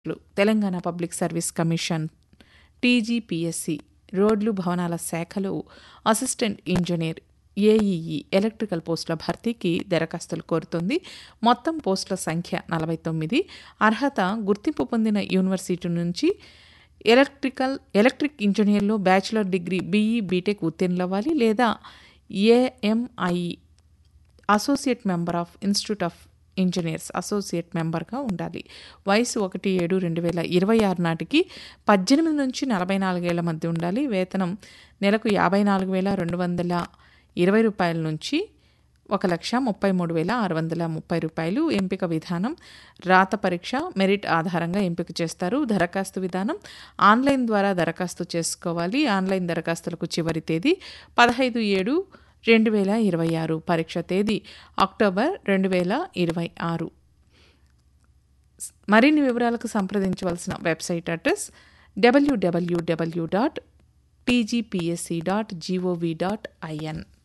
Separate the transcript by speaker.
Speaker 1: Telangana public service commission T G P S C రోడ్లు భవనాల శాఖలో అసిస్టెంట్ ఇంజనీర్ ఏఈఈ ఎలక్ట్రికల్ పోస్టుల భర్తీకి దరఖాస్తులు కోరుతుంది మొత్తం పోస్టుల సంఖ్య నలభై తొమ్మిది అర్హత గుర్తింపు పొందిన యూనివర్సిటీ నుంచి ఎలక్ట్రికల్ ఎలక్ట్రిక్ ఇంజనీర్లో బ్యాచిలర్ డిగ్రీ బీఈ బీటెక్ ఉత్తీర్ణులవ్వాలి లేదా A M I associate member of institute of engineers associate మెంబర్గా ఉండాలి వయసు ఒకటి ఏడు రెండు వేల ఇరవై ఆరు నాటికి పద్దెనిమిది నుంచి నలభై నాలుగేళ్ల మధ్య ఉండాలి వేతనం నెలకు యాభై నాలుగు వేల రెండు వందల ఇరవై రూపాయల నుంచి ఒక లక్ష ముప్పై మూడు వేల ఆరు వందల ముప్పై రూపాయలు ఎంపిక విధానం రాత పరీక్ష మెరిట్ ఆధారంగా ఎంపిక చేస్తారు దరఖాస్తు విధానం ఆన్లైన్ ద్వారా దరఖాస్తు చేసుకోవాలి ఆన్లైన్ దరఖాస్తులకు చివరి తేదీ పదహైదు ఏడు రెండు వేల ఇరవై ఆరు పరీక్ష తేదీ అక్టోబర్ రెండు వేల ఇరవై ఆరు మరిన్ని వివరాలకు సంప్రదించవలసిన website address W W W dot T G P S C dot G O V dot IN